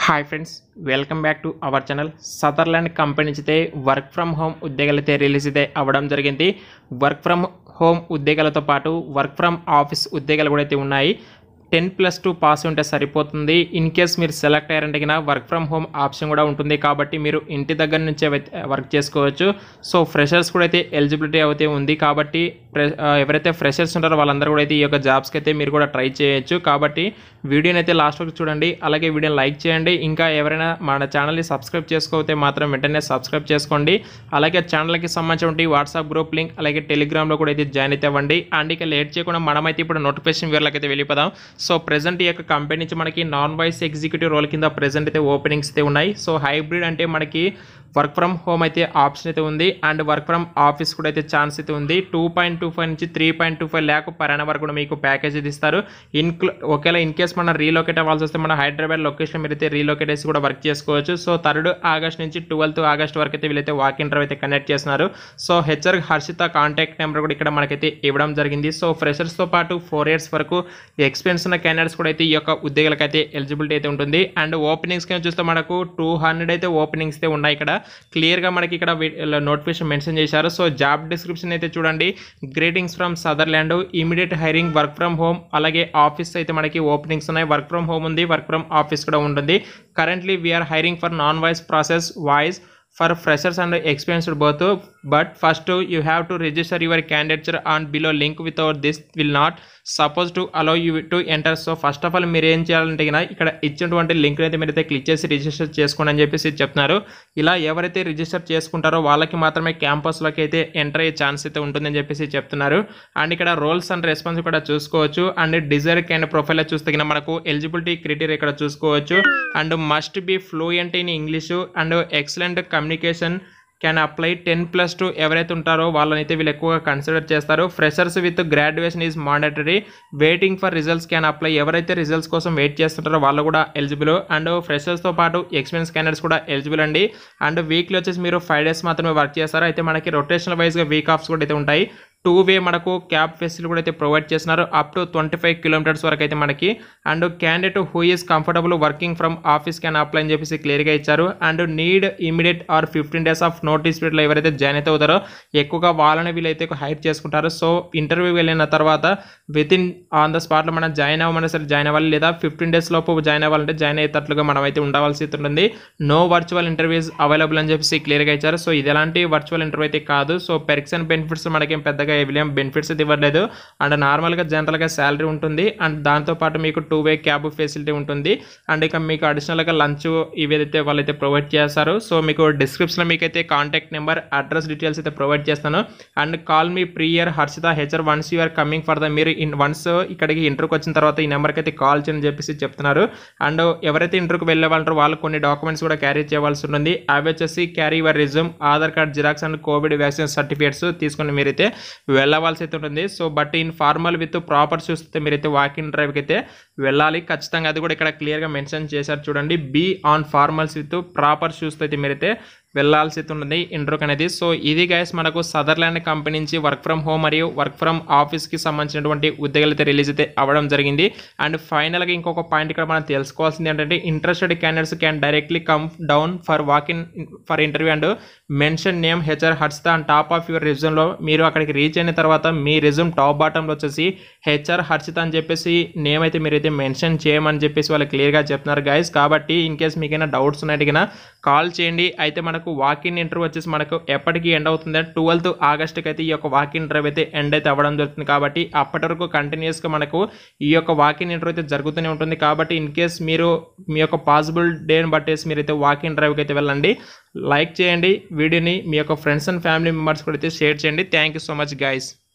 hi friends welcome back to our channel Sutherland company నుంచి అయితే work from home ఉద్యోగాలు అయితే రిలీజ్ అయితే అవ్వడం జరిగింది వర్క్ ఫ్రమ్ హోమ్ ఉద్యోగాలతో పాటు వర్క్ ఫ్రమ్ ఆఫీస్ ఉద్యోగాలు కూడా అయితే ఉన్నాయి టెన్ ప్లస్ టూ పాస్ ఉంటే సరిపోతుంది ఇన్ కేస్ మీరు సెలెక్ట్ అయ్యారంటే కనుక వర్క్ ఫ్రమ్ హోమ్ ఆప్షన్ కూడా ఉంటుంది కాబట్టి మీరు ఇంటి దగ్గర నుంచే వర్క్ చేసుకోవచ్చు సో ఫ్రెషర్స్ కూడా అయితే ఎలిజిబిలిటీ అయితే ఉంది కాబట్టి ఫ్రె- ఆ, ఎవరైతే ఫ్రెషర్స్ ఉంటారో వాళ్ళందరూ కూడా అయితే ఈ యొక్క జాబ్స్కి అయితే మీరు కూడా ట్రై చేయొచ్చు కాబట్టి వీడియోని అయితే లాస్ట్ వరకు చూడండి అలాగే వీడియోని లైక్ చేయండి ఇంకా ఎవరైనా మన ఛానల్ని సబ్స్క్రైబ్ చేసుకోకపోతే మాత్రం వెంటనే సబ్స్క్రైబ్ చేసుకోండి అలాగే ఛానల్కి సంబంధించిన వాట్సాప్ గ్రూప్ లింక్ అలాగే టెలిగ్రామ్లో కూడా అయితే జాయిన్ అయితే అవ్వండి అండ్ ఇక లేట్ చేయకుండా మనమైతే ఇప్పుడు నోటిఫికేషన్ వివరాలకు అయితే వెళ్ళిపోదాం సో ప్రెసెంట్ ఈ యొక్క కంపెనీ నుంచి మనకి నాన్ వాయిస్ ఎగ్జిక్యూటివ్ రోల్ కింద ప్రెసెంట్ అయితే ఓపెనింగ్స్ అయితే ఉన్నాయి సో హైబ్రిడ్ అంటే మనకి వర్క్ ఫ్రమ్ హోమ్ అయితే ఆప్షన్ అయితే ఉంది అండ్ వర్క్ ఫ్రమ్ ఆఫీస్ కూడా అయితే ఛాన్స్ అయితే ఉంది టూ పాయింట్ టూ ఫైవ్ నుంచి three point two five lakh per annum వరకు కూడా మీకు ప్యాకేజ్ అయితే ఇస్తారు ఇన్క్లూ ఒకవేళ ఇన్ కేస్ మన రీలోకేట్ అవ్వాల్సి వస్తే మన హైదరాబాద్ లొకేషన్ మీరు అయితే రీలోకేట్ చేసి కూడా వర్క్ చేసుకోవచ్చు సో థర్డ్ ఆగస్ట్ నుంచి ట్వెల్త్ ఆగస్ట్ వరకు అయితే వీళ్ళైతే వాక్ ఇంటర్వ్యూ అయితే కండక్ట్ చేస్తున్నారు so HR Harshita contact number కూడా ఇక్కడ మనకైతే ఇవ్వడం జరిగింది సో ఫ్రెషర్స్తో పాటు ఫోర్ ఇయర్స్ వరకు ఎక్స్పీరియన్స్ ఉన్న క్యాండిడేట్స్ కూడా అయితే ఈ యొక్క ఉద్యోగాలకు అయితే ఎలిజిబిలిటీ అయితే ఉంటుంది అండ్ ఓపెనింగ్స్ కింద చూస్తే మనకు టూ హండ్రెడ్ అయితే ఓపెనింగ్స్ అయితే ఉన్నాయి ఇక్కడ క్లియర్గా మనకి ఇక్కడ నోటిఫికేషన్ మెన్షన్ చేశారు సో జాబ్ డిస్క్రిప్షన్ అయితే చూడండి greetings from Sutherland immediate hiring work from home అలాగే ఆఫీస్ అయితే మనకి ఓపెనింగ్స్ ఉన్నాయి వర్క్ ఫ్రమ్ హోమ్ ఉంది వర్క్ ఫ్రమ్ ఆఫీస్ కూడా ఉంటుంది currently we are hiring for non voice process voice for freshers and experienced both but first you have to register your candidature on below link without this will not suppose to allow you to enter so first of all మీరు ఏం చేయాలంటే కనుక ఇక్కడ ఇచ్చినటువంటి link అయితే మీరు అయితే click చేసి రిజిస్టర్ చేసుకోండి అని చెప్పేసి చెప్తున్నారు ఇలా ఎవరైతే రిజిస్టర్ చేసుకుంటారో వాళ్ళకి మాత్రమే క్యాంపస్లోకి అయితే ఎంటర్ అయ్యే ఛాన్స్ అయితే ఉంటుందని చెప్పేసి చెప్తున్నారు అండ్ ఇక్కడ రోల్స్ అండ్ రెస్పాన్స్ కూడా చూసుకోవచ్చు అండ్ డిజైర్ అండ్ ప్రొఫైల్ చూస్తే కనుక మనకు ఎలిజిబిలిటీ క్రైటీరియా ఇక్కడ చూసుకోవచ్చు and must be fluent in English and excellent communication can apply ten plus two ఎవరైతే ఉంటారో వాళ్ళని అయితే వీళ్ళు ఎక్కువగా కన్సిడర్ చేస్తారు freshers with graduation is mandatory waiting for results can apply ఎవరైతే రిజల్ట్స్ కోసం వెయిట్ చేస్తుంటారో వాళ్ళు కూడా ఎలిజిబుల్ అండ్ ఫ్రెషర్స్తో పాటు ఎక్స్పీరియన్స్ క్యాండిడేట్స్ కూడా ఎలిజిబుల్ అండి అండ్ వీక్లీ వచ్చేసి మీరు ఫైవ్ డేస్ మాత్రమే వర్క్ చేస్తారు అయితే మనకి రొటేషనల్ వైజ్గా వీక్ ఆఫ్స్ కూడా అయితే ఉంటాయి టూ వే మనకు క్యాబ్ ఫెసిలిటీ కూడా అయితే ప్రొవైడ్ చేస్తున్నారు up to twenty five kilometres వరకు అయితే మనకి and candidate who is comfortable working from office can apply అని చెప్పేసి క్లియర్గా ఇచ్చారు and need immediate or fifteen days of notice పీరియడ్లో ఎవరైతే జాయిన్ అయితే అవుతారో ఎక్కువగా వాళ్ళని వీళ్ళైతే హైర్ చేసుకుంటారు సో ఇంటర్వ్యూ వెళ్ళిన తర్వాత విత్ ఇన్ ఆన్ ద స్పాట్లో మనం జాయిన్ అవ్వమని సరే జాయిన్ అవ్వాలి లేదా ఫిఫ్టీన్ డేస్ లోపు జాయిన్ అవ్వాలంటే జాయిన్ అయ్యేటట్లుగా మనం అయితే ఉండవలసి ఉంటుంది నో వర్చువల్ ఇంటర్వ్యూస్ అవైలబుల్ అని చెప్పేసి క్లియర్గా ఇచ్చారు సో ఇది ఎలాంటి వర్చువల్ ఇంటర్వ్యూ అయితే కాదు సో పెర్క్స్ అండ్ బెనిఫిట్స్ మనకేం పెద్దగా ఏం బెనిఫిట్స్ అయితే ఇవ్వలేదు అండ్ నార్మల్గా జనరల్గా శాలరీ ఉంటుంది అండ్ దాంతోపాటు మీకు టూ వే క్యాబ్ ఫెసిలిటీ ఉంటుంది అండ్ ఇక మీకు అడిషనల్గా లంచ్ ఇవి ఏదైతే వాళ్ళైతే ప్రొవైడ్ చేస్తారు సో మీకు డిస్క్రిప్షన్లో మీకు అయితే కాంటాక్ట్ నెంబర్ అడ్రస్ డీటెయిల్స్ అయితే ప్రొవైడ్ చేస్తాను and call me prior Harshita HR once you are coming for the మీరు ఇన్ వన్స్ ఇక్కడికి ఇంటర్కి వచ్చిన తర్వాత ఈ నెంబర్కి అయితే కాల్ చేయని చెప్పేసి చెప్తున్నారు అండ్ ఎవరైతే ఇంటర్కి వెళ్ళే వాళ్ళంటారో వాళ్ళు కొన్ని డాక్యుమెంట్స్ కూడా క్యారీ చేయవలసి ఉంటుంది అవి వచ్చేసి carry your resume Aadhaar card Xerox and covid vaccine certificates తీసుకొని మీరైతే వెళ్ళవలసి అయితే ఉంటుంది so but in formal with proper చూస్తే మీరైతే వాకింగ్ డ్రైవ్కి అయితే వెళ్ళాలి ఖచ్చితంగా అది కూడా ఇక్కడ క్లియర్గా మెన్షన్ చేశారు చూడండి be on formals with proper షూస్తో అయితే మీరైతే వెళ్ళాల్సి అయితే ఉంటుంది ఇంటర్వ్యూకి అనేది సో ఇది గైస్ మనకు సదర్లాండ్ కంపెనీ నుంచి వర్క్ ఫ్రమ్ హోమ్ మరియు వర్క్ ఫ్రమ్ ఆఫీస్కి సంబంధించినటువంటి ఉద్యోగాలు అయితే రిలీజ్ అయితే అవ్వడం జరిగింది అండ్ ఫైనల్గా ఇంకొక పాయింట్ ఇక్కడ మనం తెలుసుకోవాల్సింది ఏంటంటే interested candidates can directly come down for walk in for interview and mention name HR Harshita and top of your రెజ్యూమ్లో మీరు అక్కడికి రీచ్ అయిన తర్వాత మీ రెజ్యూమ్ టాప్ బాటంలో వచ్చేసి హెచ్ఆర్ హర్షిత అని చెప్పేసి నేమ్ అయితే మీరైతే మెన్షన్ చేయమని చెప్పేసి వాళ్ళు క్లియర్గా చెప్తున్నారు గైస్ కాబట్టి ఇన్ కేస్ మీకైనా డౌట్స్ ఉన్నట్టుగా కాల్ చేయండి అయితే మనకు వాక్ ఇన్ ఇంటర్వ్యూ వచ్చేసి మనకు ఎప్పటికీ ఎండ్ అవుతుంది ట్వెల్త్ ఆగస్ట్కి అయితే ఈ యొక్క వాక్ ఇన్ డ్రైవ్ అయితే ఎండ్ అయితే అవ్వడం జరుగుతుంది కాబట్టి అప్పటి వరకు కంటిన్యూస్గా మనకు ఈ యొక్క వాక్ ఇన్ ఇంటర్వ్యూ అయితే జరుగుతూనే ఉంటుంది కాబట్టి ఇన్ కేస్ మీరు మీ యొక్క పాసిబుల్ డేని బట్టేసి మీరైతే వాక్ ఇన్ డ్రైవ్కి అయితే వెళ్ళండి లైక్ చేయండి వీడియోని మీ యొక్క ఫ్రెండ్స్ అండ్ ఫ్యామిలీ మెంబర్స్ కూడా అయితే షేర్ చేయండి thank you so much guys